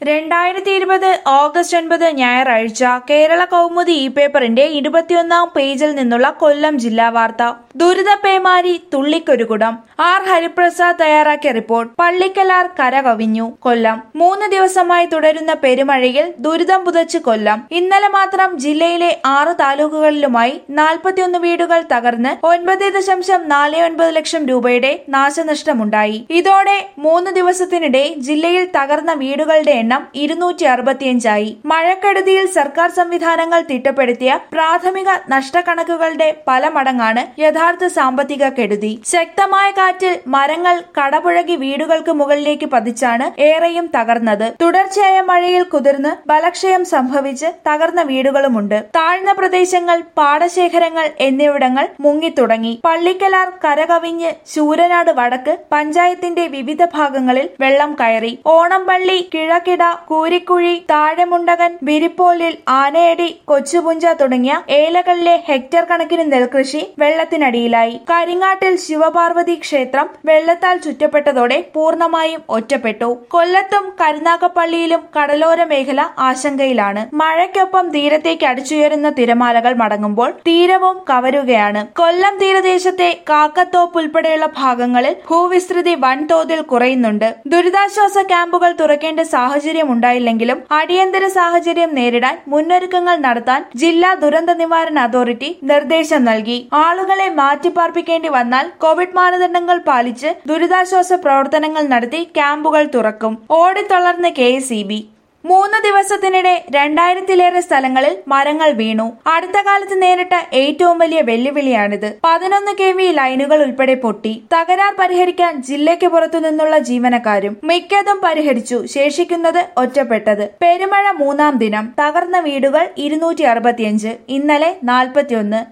രണ്ടായിരത്തി ഇരുപത് ഓഗസ്റ്റ് ഒൻപത് ഞായറാഴ്ച കേരള കൗമുദി ഇ പേപ്പറിന്റെ ഇരുപത്തിയൊന്നാം പേജിൽ നിന്നുള്ള കൊല്ലം ജില്ലാ വാർത്ത ദുരിത പേമാരി തുള്ളിക്കൊരുകുടം ആർ ഹരിപ്രസാദ് തയ്യാറാക്കിയ റിപ്പോർട്ട് പള്ളിക്കലാർ കരകവിഞ്ഞു കൊല്ലം മൂന്ന് ദിവസമായി തുടരുന്ന പെരുമഴയിൽ ദുരിതം പുതച്ച് കൊല്ലം ഇന്നലെ മാത്രം ജില്ലയിലെ ആറ് താലൂക്കുകളിലുമായി നാൽപ്പത്തിയൊന്ന് വീടുകൾ തകർന്ന് ഒൻപത് ദശാംശം നാല് ഒൻപത് ലക്ഷം രൂപയുടെ നാശനഷ്ടമുണ്ടായി ഇതോടെ മൂന്ന് ദിവസത്തിനിടെ ജില്ലയിൽ തകർന്ന വീടുകളുടെ എണ്ണം ഇരുന്നൂറ്റി അറുപത്തിയഞ്ചായി മഴക്കെടുതിയിൽ സർക്കാർ സംവിധാനങ്ങൾ തിട്ടപ്പെടുത്തിയ പ്രാഥമിക നഷ്ടക്കണക്കുകളുടെ പല മടങ്ങാണ് യഥാർത്ഥ സാമ്പത്തിക കെടുതി ശക്തമായ കാറ്റിൽ മരങ്ങൾ കടപുഴകി വീടുകൾക്ക് മുകളിലേക്ക് പതിച്ചാണ് ഏറെയും തകർന്നത് തുടർച്ചയായ മഴയിൽ കുതിർന്ന് ബലക്ഷയം സംഭവിച്ച് തകർന്ന വീടുകളുമുണ്ട് താഴ്ന്ന പ്രദേശങ്ങൾ പാടശേഖരങ്ങൾ എന്നിവിടങ്ങൾ മുങ്ങിത്തുടങ്ങി പള്ളിക്കലാർ കരകവിഞ്ഞ് ശൂരനാട് വടക്ക് പഞ്ചായത്തിന്റെ വിവിധ ഭാഗങ്ങളിൽ വെള്ളം കയറി ഓണംപള്ളി കിഴക്കിട കൂരിക്കുഴി താഴെമുണ്ടകൻ വിരിപ്പോലിൽ ആനയടി കൊച്ചുപുഞ്ച തുടങ്ങിയ ഏലകളിലെ ഹെക്ടർ കണക്കിന് നെൽകൃഷി വെള്ളത്തിനടിയിലായി കരിങ്ങാട്ടിൽ ശിവപാർവതി ക്ഷേത്രം വെള്ളത്താൽ ചുറ്റപ്പെട്ടതോടെ പൂർണ്ണമായും ഒറ്റപ്പെട്ടു കൊല്ലത്തും കരുനാഗപ്പള്ളിയിലും കടലോര മേഖല ആശങ്കയിലാണ് മഴയ്ക്കൊപ്പം തീരത്തേക്ക് അടിച്ചുയരുന്ന തിരമാലകൾ മടങ്ങുമ്പോൾ തീരവും കവരുകയാണ് കൊല്ലം തീരദേശത്തെ കാക്കത്തോപ്പ് ഉൾപ്പെടെയുള്ള ഭാഗങ്ങളിൽ ഭൂവിസ്തൃതി വൻതോതിൽ കുറയുന്നുണ്ട് ദുരിതാശ്വാസ ക്യാമ്പുകൾ തുറക്കേണ്ട സാഹചര്യം ഉണ്ടായില്ലെങ്കിലും അടിയന്തര സാഹചര്യം നേരിടാൻ മുന്നൊരുക്കങ്ങൾ നടത്താൻ ജില്ലാ ദുരന്ത നിവാരണ അതോറിറ്റി നിർദ്ദേശം നൽകി ആളുകളെ മാറ്റിപ്പാർപ്പിക്കേണ്ടി വന്നാൽ കോവിഡ് മാനദണ്ഡങ്ങൾ പാലിച്ച് ദുരിതാശ്വാസ പ്രവർത്തനങ്ങൾ നടത്തി ക്യാമ്പുകൾ തുറക്കും ഓടിത്തളർന്ന് കെ മൂന്ന് ദിവസത്തിനിടെ രണ്ടായിരത്തിലേറെ സ്ഥലങ്ങളിൽ മരങ്ങൾ വീണു അടുത്ത കാലത്ത് നേരിട്ട ഏറ്റവും വലിയ വെല്ലുവിളിയാണിത് പതിനൊന്ന് കെ വി ലൈനുകൾ ഉൾപ്പെടെ പൊട്ടി തകരാർ പരിഹരിക്കാൻ ജില്ലയ്ക്ക് പുറത്തു നിന്നുള്ള ജീവനക്കാരും മിക്കതും പരിഹരിച്ചു ശേഷിക്കുന്നത് ഒറ്റപ്പെട്ടത് പെരുമഴ മൂന്നാം ദിനം തകർന്ന വീടുകൾ ഇരുന്നൂറ്റി അറുപത്തിയഞ്ച് ഇന്നലെ നാൽപ്പത്തിയൊന്ന്